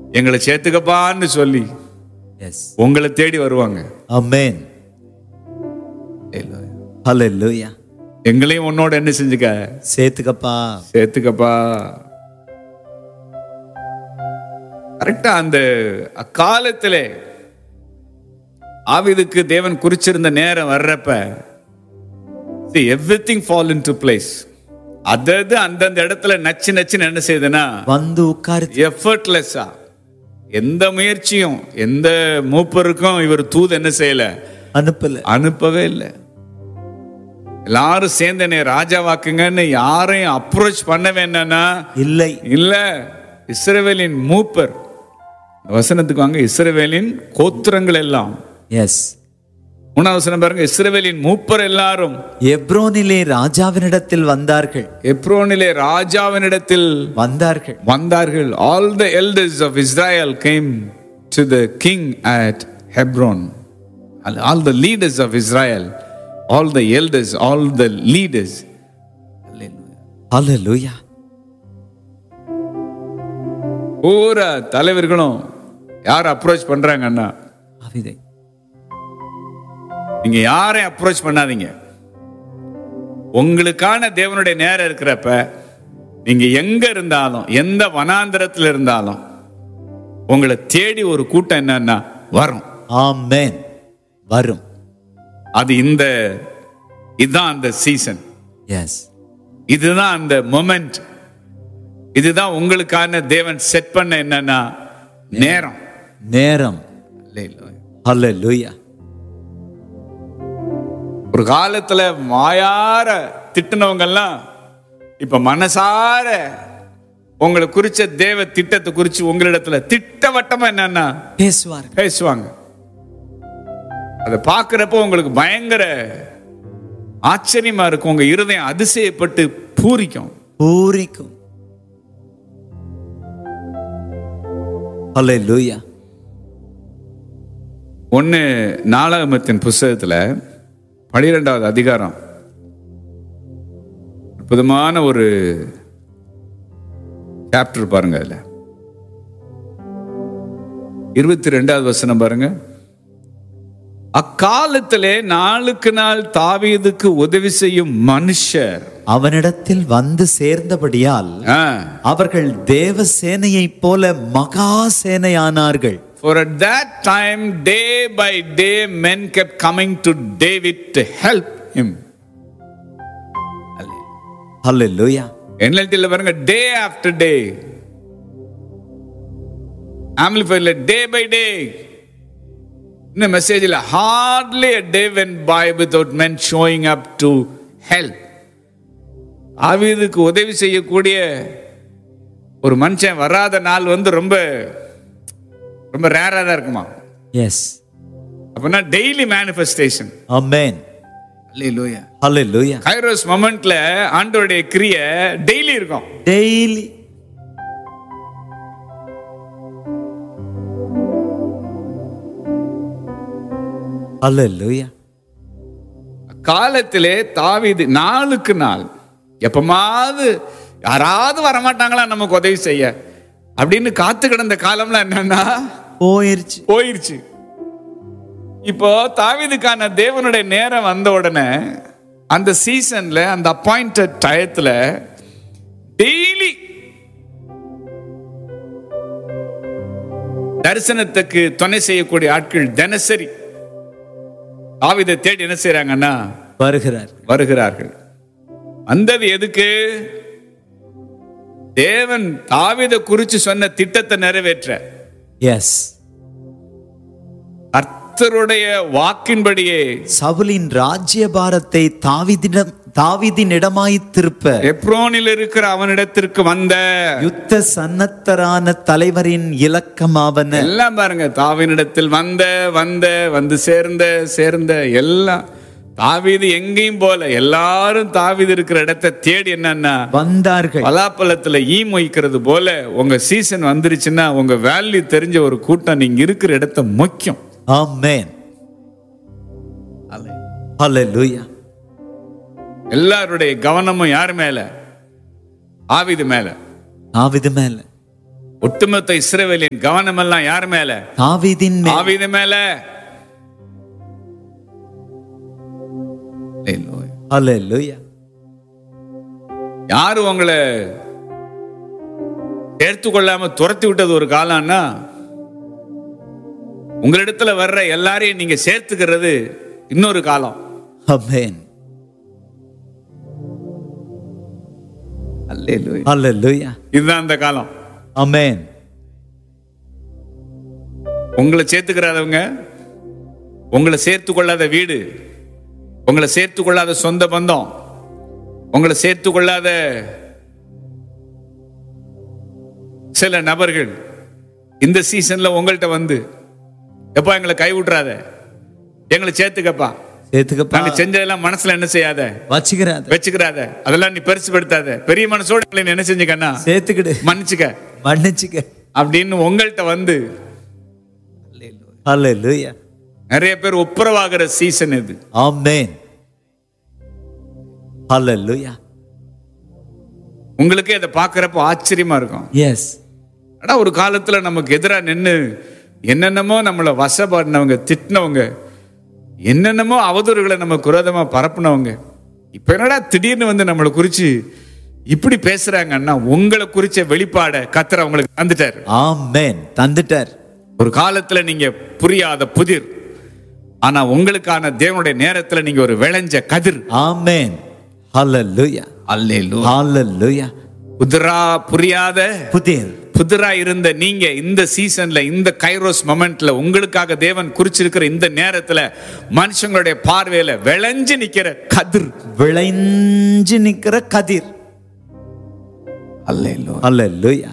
எங்களை சேர்த்துக்கப்பான்னு சொல்லி எஸ் உங்களை தேடி வருவாங்க அமேன் ஹalleluya எங்களையும் உன்னோட என்ன செஞ்சுக்க சேர்த்துக்கப்பா சேர்த்துக்கப்பா கரெக்டா அந்த அக்காலத்திலே ஆவிதுக்கு தேவன் குறிச்சிருந்த நேரம் வர்றப்ப everything fall into place அதது அந்தந்த இடத்துல நச்சு நச்சுன்னு என்ன செய்யுதுன்னா வந்து உட்காரு எஃபர்ட்லெஸ்ஸா எந்த முயற்சியும் எந்த மூப்பருக்கும் இவர் தூது என்ன செய்யல அனுப்பல அனுப்பவே இல்லை எல்லாரும் சேர்ந்து என்னை ராஜாவாக்குங்கன்னு யாரையும் அப்ரோச் பண்ண வேண்டாம்னா இல்லை இல்ல இஸ்ரவேலின் மூப்பர் இந்த வசனத்துக்கு வாங்க இஸ்ரவேலின் கோத்திரங்கள் எல்லாம் எஸ் மூணாவது வசனம் பாருங்க இஸ்ரவேலின் மூப்பர் எல்லாரும் எப்ரோனிலே ராஜாவினிடத்தில் வந்தார்கள் எப்ரோனிலே ராஜாவினிடத்தில் வந்தார்கள் வந்தார்கள் all the elders of Israel came to the king at Hebron all the leaders of Israel all the elders all the leaders hallelujah பூரா தலைவர்களும் யார் அப்ரோச் பண்றாங்கன்னா ஆவிதை நீங்க யாரையும் அப்ரோச் பண்ணாதீங்க உங்களுக்கான தேவனுடைய நேரம் இருக்கிறப்ப நீங்க எங்க இருந்தாலும் எந்த வனாந்திரத்தில் இருந்தாலும் உங்களை தேடி ஒரு கூட்டம் என்னன்னா வரும் ஆமென் வரும் அது இந்த இதுதான் அந்த சீசன் எஸ் இதுதான் அந்த மொமெண்ட் இதுதான் உங்களுக்கான தேவன் செட் பண்ண என்னன்னா நேரம் நேரம் ஹalleluya ஒரு காலத்துல மாயார திட்டுனவங்க எல்லாம் இப்ப மனசார உங்களை குறிச்ச தேவ திட்டத்தை குறிச்சு உங்களிடத்துல திட்டவட்டமா என்னன்னா பேசுவார் பேசுவாங்க அதை பார்க்கிறப்போ உங்களுக்கு பயங்கர ஆச்சரியமா இருக்கும் உங்க இருதயம் அதிசயப்பட்டு பூரிக்கும் பூரிக்கும் ஹalleluya ஒன்னு நாளாகமத்தின் புஸ்தகத்துல பனிரெண்டாவது அதிகாரம் அற்புதமான ஒரு சாப்டர் பாருங்க அதுல இருபத்தி ரெண்டாவது வசனம் பாருங்க அக்காலத்திலே நாளுக்கு நாள் தாவீதுக்கு உதவி செய்யும் மனுஷர் அவனிடத்தில் வந்து சேர்ந்தபடியால் ஆ, அவர்கள் தேவ சேனையைப் போல மகா சேனையானார்கள் For at that time, day by day, men kept coming to David to help him. Hallelujah NLT பாருங்க day after day ஆம்பிளிஃபைல day by day இந்த மெசேஜில் hardly a day went by without men showing up to help ஆவிதுக்கு உதவி செய்யக்கூடிய ஒரு மனுஷன் வராத நாள் வந்து ரொம்ப ரொம்ப ரேரா தான் இருக்குமா எஸ் அப்படின்னா டெய்லி மேனிஃபெஸ்டேஷன் ஆமென் அல்லேலூயா ஹalleluya கைரோஸ் மொமெண்ட்ல ஆண்டோடைய கிரிய டெய்லி இருக்கும் டெய்லி ஹalleluya காலத்திலே தாவீது நாளுக்கு நாள் எப்பமாவது யாராவது வரமாட்டாங்களா நமக்கு உதவி செய்ய அப்படின்னு காத்து கிடந்த காலம்லாம் என்னன்னா போயிருச்சு போயிருச்சு இப்போ தாவீதுக்கான தேவனுடைய நேரம் வந்த உடனே அந்த சீசன்ல அந்த அப்பாயிண்டட் டயத்துல டெய்லி தரிசனத்துக்கு துணை செய்யக்கூடிய ஆட்கள் தினசரி தாவீதை தேடி என்ன செய்றாங்கன்னா வருகிறார் வருகிறார்கள் வந்தது எதுக்கு தேவன் தாவீதை குறிச்சு சொன்ன திட்டத்தை நிறைவேற்ற எஸ் கர்த்தருடைய வாக்கின்படியே சவுலின் ராஜ்யபாரத்தை தாவிதிடம் தாவிதினிடமாய் திருப்ப எப்ரோனில் இருக்கிற அவனிடத்திற்கு வந்த யுத்த சன்னத்தரான தலைவரின் இலக்கமாவன எல்லாம் பாருங்க தாவினிடத்தில் வந்த வந்த வந்து சேர்ந்த சேர்ந்த எல்லாம் தாவீது எங்கேயும் போல எல்லாரும் தாவீது இருக்கிற இடத்தை தேடி என்னன்னா வந்தார்கள் பலாப்பழத்துல ஈ மொய்க்கிறது போல உங்க சீசன் வந்துருச்சுன்னா உங்க வேல்யூ தெரிஞ்ச ஒரு கூட்டம் நீங்க இருக்கிற இடத்த முக்கியம் ஆமென் ஹalleluya எல்லாருடைய கவனமும் யார் மேல ஆவிது மேல தாவிது மேல ஒட்டுமொத்த இஸ்ரவேலின் கவனம் எல்லாம் யார் மேல தாவீதின் மேல் ஆவித மேல Hallelujah. ஹalleluya யாரு உங்களை சேர்த்து கொள்ளாம துரத்தி விட்டது ஒரு காலம்னா உங்களிடத்துல வர்ற எல்லாரையும் நீங்க சேர்த்துக்கிறது இன்னொரு காலம் ஆமென் Hallelujah. ஹalleluya இதுதான் அந்த காலம் ஆமென் உங்களை சேர்த்துக்கிறாதவங்க உங்களை சேர்த்து கொள்ளாத வீடு உங்களை சேர்த்து கொள்ளாத சொந்த பந்தம் உங்களை சேர்த்து கொள்ளாத சில நபர்கள் இந்த சீசன்ல உங்கள்கிட்ட வந்து எப்பா எங்களை கை விட்டுறாத எங்களை சேர்த்துக்கப்பா சேர்த்துக்கப்பா நாங்க செஞ்சதெல்லாம் மனசுல என்ன செய்யாத வச்சுக்கிறாத வச்சுக்கிறாத அதெல்லாம் நீ பெருசுபடுத்தாத பெரிய மனசோட எங்களை நீ என்ன செஞ்சுக்கன்னா சேர்த்துக்கிடு மன்னிச்சுக்க மன்னிச்சுக்க அப்படின்னு உங்கள்கிட்ட வந்து ஹalleluya நிறைய பேர் ஒப்புரவாகிற சீசன் இது ஆமென் ஹalleluya உங்களுக்கே அதை பார்க்கறப்ப ஆச்சரியமா இருக்கும் எஸ் ஆனா ஒரு காலத்துல நமக்கு எதிரா நின்னு என்னென்னமோ நம்மளை வசப்பாடினவங்க திட்டினவங்க என்னென்னமோ அவதூறுகளை நம்ம குரோதமா பரப்புனவங்க இப்ப என்னடா திடீர்னு வந்து நம்மளை குறிச்சு இப்படி பேசுறாங்கன்னா உங்களை குறிச்ச வெளிப்பாட கத்தர் அவங்களுக்கு தந்துட்டாரு ஆமென் தந்துட்டார் ஒரு காலத்துல நீங்க புரியாத புதிர் ஆனா உங்களுக்கான தேவனுடைய நேரத்துல நீங்க ஒரு விளைஞ்ச கதிர் ஆமென் ஹalleluya அல்லேலூ ஹalleluya புதிரா புரியாத புதிர் புதிரா இருந்த நீங்க இந்த சீசன்ல இந்த கைரோஸ் மொமெண்ட்ல உங்களுக்காக தேவன் குறிச்சிருக்கிற இந்த நேரத்துல மனுஷங்களுடைய பார்வையில விளைஞ்சு நிக்கிற கதிர் விளைஞ்சு நிக்கிற கதிர் அல்லேலூ ஹalleluya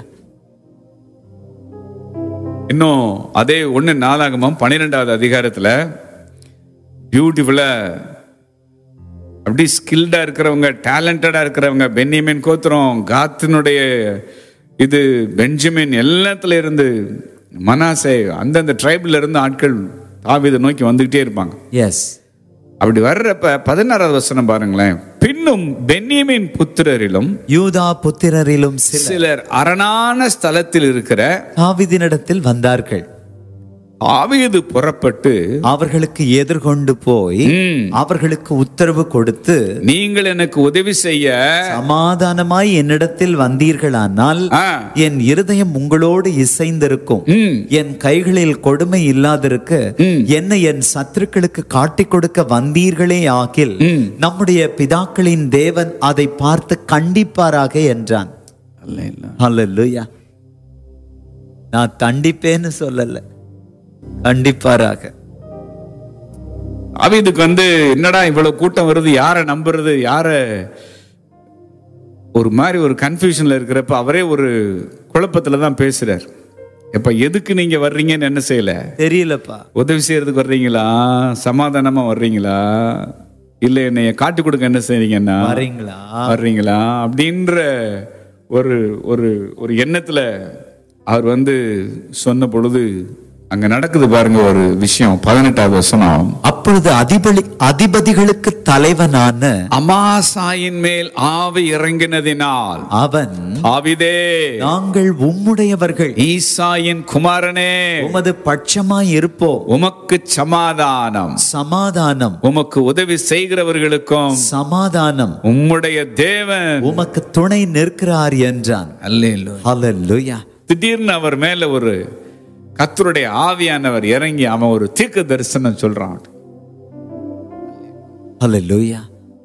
இன்னும் அதே ஒண்ணு நாளாகமம் பன்னிரெண்டாவது அதிகாரத்துல பியூட்டிஃபுல்லா அப்படி ஸ்கில்டா இருக்கிறவங்க டேலண்டடா இருக்கிறவங்க பென்னியமின் கோத்திரம் காத்தினுடைய இது பெஞ்சமின் எல்லாத்துல இருந்து மனாசே அந்தந்த ட்ரைபில் இருந்து ஆட்கள் தாவீதை நோக்கி வந்துகிட்டே இருப்பாங்க எஸ் அப்படி வர்றப்ப பதினாறாவது வசனம் பாருங்களேன் பின்னும் பென்னியமின் புத்திரரிலும் யூதா புத்திரரிலும் சில சிலர் அரணான ஸ்தலத்தில் இருக்கிற தாவீதினிடத்தில் வந்தார்கள் ஆவியது புறப்பட்டு அவர்களுக்கு எதிர்கொண்டு போய் ம், அவர்களுக்கு உத்தரவு கொடுத்து நீங்கள் எனக்கு உதவி செய்ய சமாதானமாய் என்னிடத்தில் வந்தீர்களானால் ஆ, என் இருதயம் உங்களோடு இசைந்திருக்கும் ம், என் கைகளில் கொடுமை இல்லாதிருக்க ம். என்னை என் சத்துருக்களுக்கு காட்டிக் கொடுக்க வந்தீர்களே ஆகில் ம். நம்முடைய பிதாக்களின் தேவன் அதை பார்த்து கண்டிப்பாராக என்றான் அல்லேலூயா நான் தண்டிப்பேன்னு சொல்லல கண்டிப்பாராக ஆவிதுக்கு வந்து என்னடா இவ்வளவு கூட்டம் வருது யாரை நம்புறது யார ஒரு மாதிரி ஒரு கன்ஃபியூஷன்ல இருக்கிறப்ப அவரே ஒரு குழப்பத்துல தான் பேசுறார் எப்ப எதுக்கு நீங்க வர்றீங்கன்னு என்ன செய்யல தெரியலப்பா உதவி செய்யறதுக்கு வர்றீங்களா சமாதானமா வர்றீங்களா இல்ல என்னைய காட்டி கொடுக்க என்ன செய்றீங்கன்னா வரீங்களா வர்றீங்களா அப்படின்ற ஒரு ஒரு ஒரு எண்ணத்துல அவர் வந்து சொன்ன பொழுது அங்க நடக்குது பாருங்க ஒரு விஷயம் பதினெட்டாவது வசனம் அப்பொழுது அதிபதி அதிபதிகளுக்கு தலைவனான அமாசாயின் மேல் ஆவி இறங்கினதினால் அவன் ஆவிதே நாங்கள் உம்முடையவர்கள் ஈசாயின் குமாரனே உமது பட்சமாய் இருப்போம் உமக்கு சமாதானம் சமாதானம் உமக்கு உதவி செய்கிறவர்களுக்கும் சமாதானம் உம்முடைய தேவன் உமக்கு துணை நிற்கிறார் என்றான் அல்லேலூயா ஹalleluya திடீர்னு அவர் மேல ஒரு கத்தருடைய ஆவியானவர் இறங்கி அவன் ஒரு தீர்க்க தரிசனம் சொல்றான் ஹalleluya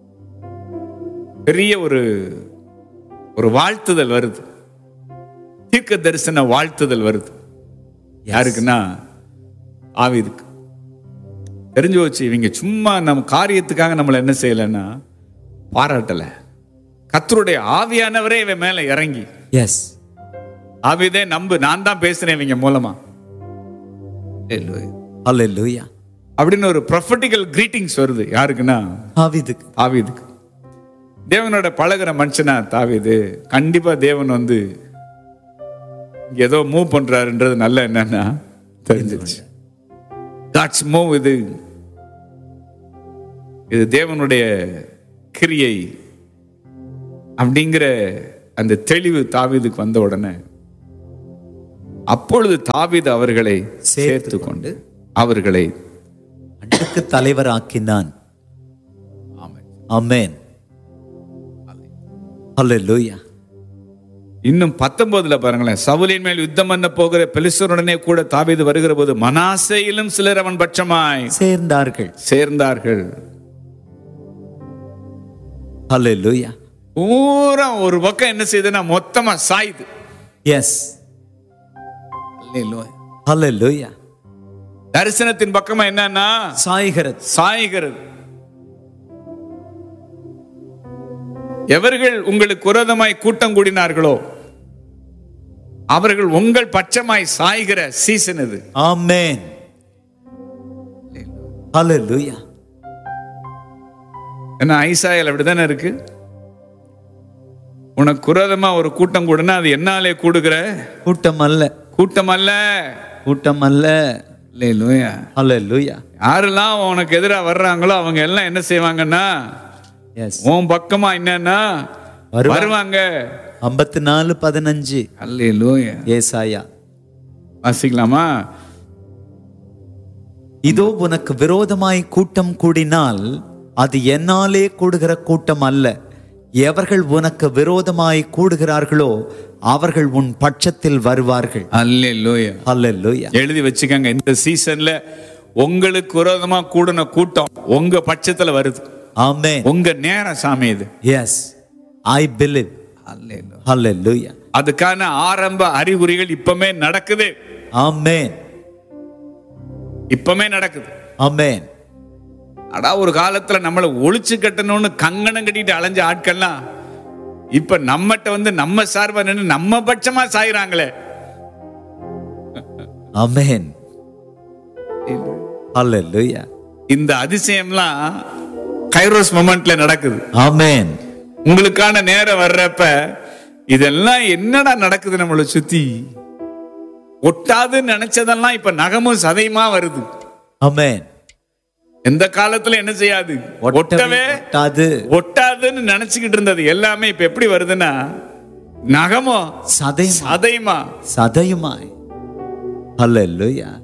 பெரிய ஒரு ஒரு வாழ்த்துதல் வருது தீர்க்க தரிசன வாழ்த்துதல் வருது யாருக்குன்னா ஆவிதுக்கு தெரிஞ்சு வச்சு இவங்க சும்மா நம்ம காரியத்துக்காக நம்மளை என்ன செய்யலைன்னா பாராட்டல கத்தருடைய ஆவியானவரே இவன் மேல இறங்கி எஸ் ஆவிதே நம்பு நான் தான் பேசுறேன் இவங்க மூலமா ஹalleluya அப்படின்னு ஒரு ப்ரொஃபட்டிக்கல் கிரீட்டிங்ஸ் வருது யாருக்குன்னா ஆவிதுக்கு தாவீதுக்கு தேவனோட பழகுற மனுஷனா தாவீது கண்டிப்பா தேவன் வந்து இங்க ஏதோ மூவ் பண்றாருன்றது நல்ல என்னன்னா தெரிஞ்சிருச்சு காட்ஸ் மூவ் இது இது தேவனுடைய கிரியை அப்படிங்கிற அந்த தெளிவு தாவீதுக்கு வந்த உடனே அப்பொழுது தாவீது அவர்களை சேர்த்து சேர்த்து கொண்டு அவர்களை அன்றுக்கு தலைவராக்கினான் ஆமென் ஹalleluya இன்னும் பத்தொன்பதுல பாருங்களேன் சவுலின் மேல் யுத்தம் பண்ண போகிற பெலிசருடனே கூட தாவீது வருகிற போது மனாசையிலும் சிலர் அவன் பட்சமாய் சேர்ந்தார்கள் சேர்ந்தார்கள் ஹalleluya பூரா ஒரு பக்கம் என்ன செய்யுதுன்னா மொத்தமா சாயுது எஸ் ஹalleluya தரிசனத்தின் பக்கமா என்னன்னா சாய்கிறது சாய்கிறது எவர்கள் உங்களுக்கு விரோதமாய் கூட்டம் கூடினார்களோ அவர்கள் உங்கள் பட்சமாய் சாய்கிற சீசன் இது ஆமென் ஹalleluya ஏன்னா ஐசாயல் அப்படிதானே இருக்கு உனக்கு குரோதமா ஒரு கூட்டம் கூடுனா அது என்னாலே கூடுகிற கூட்டம் அல்ல கூட்டம் அல்ல கூட்டம் அல்ல இல்லையா ஹalleluya யாரெல்லாம் உனக்கு எதிராக வர்றாங்களோ அவங்க எல்லாம் என்ன செய்வாங்கன்னா எஸ் உன் பக்கமா என்னன்னா வருவாங்க. வருவாங்க ஐம்பத்தி நாலு பதினஞ்சு அல்லேலூயா ஏசாயா வாசிக்கலாமா இதோ உனக்கு விரோதமாய் கூட்டம் கூடினால் அது என்னாலே கூடுகிற கூட்டம் அல்ல எவர்கள் உனக்கு விரோதமாய் கூடுகிறார்களோ அவர்கள் உன் பட்சத்தில் வருவார்கள் அல்லேலூயா ஹalleluya எழுதி வச்சுக்கோங்க இந்த சீசன்ல உங்களுக்கு விரோதமா கூடின கூட்டம் உங்க பட்சத்துல வருது ஆமென் உங்க நேரம் சாமி இது எஸ் ஐ பிலீவ் ஹalleluya அதுக்கான ஆரம்ப அறிகுறிகள் இப்பமே நடக்குது ஆமென் இப்பமே நடக்குது ஆமென் அடா ஒரு காலத்துல நம்மளை ஒழிச்சு கட்டணும்னு கங்கணம் கட்டிட்டு அலைஞ்ச ஆட்கள்லாம் இப்ப நம்மகிட்ட வந்து நம்ம சார்பா நின்று நம்ம பட்சமா சாயிறாங்களே ஆமென் ஹalleluya இந்த அதிசயம்லாம் கைரோஸ் மொமெண்ட்ல நடக்குது ஆமென் உங்களுக்கான நேரம் வர்றப்ப இதெல்லாம் என்னடா நடக்குது நம்மளை சுத்தி ஒட்டாதுன்னு நினைச்சதெல்லாம் இப்ப நகமும் சதையுமா வருது ஆமென் எந்த காலத்துல என்ன செய்யாது ஒட்டவே ஒட்டாது ஒட்டாதுன்னு நினைச்சுக்கிட்டு இருந்தது எல்லாமே இப்ப எப்படி வருதுன்னா நகமோ சதை சதையுமா சதையுமாய் ஹalleluya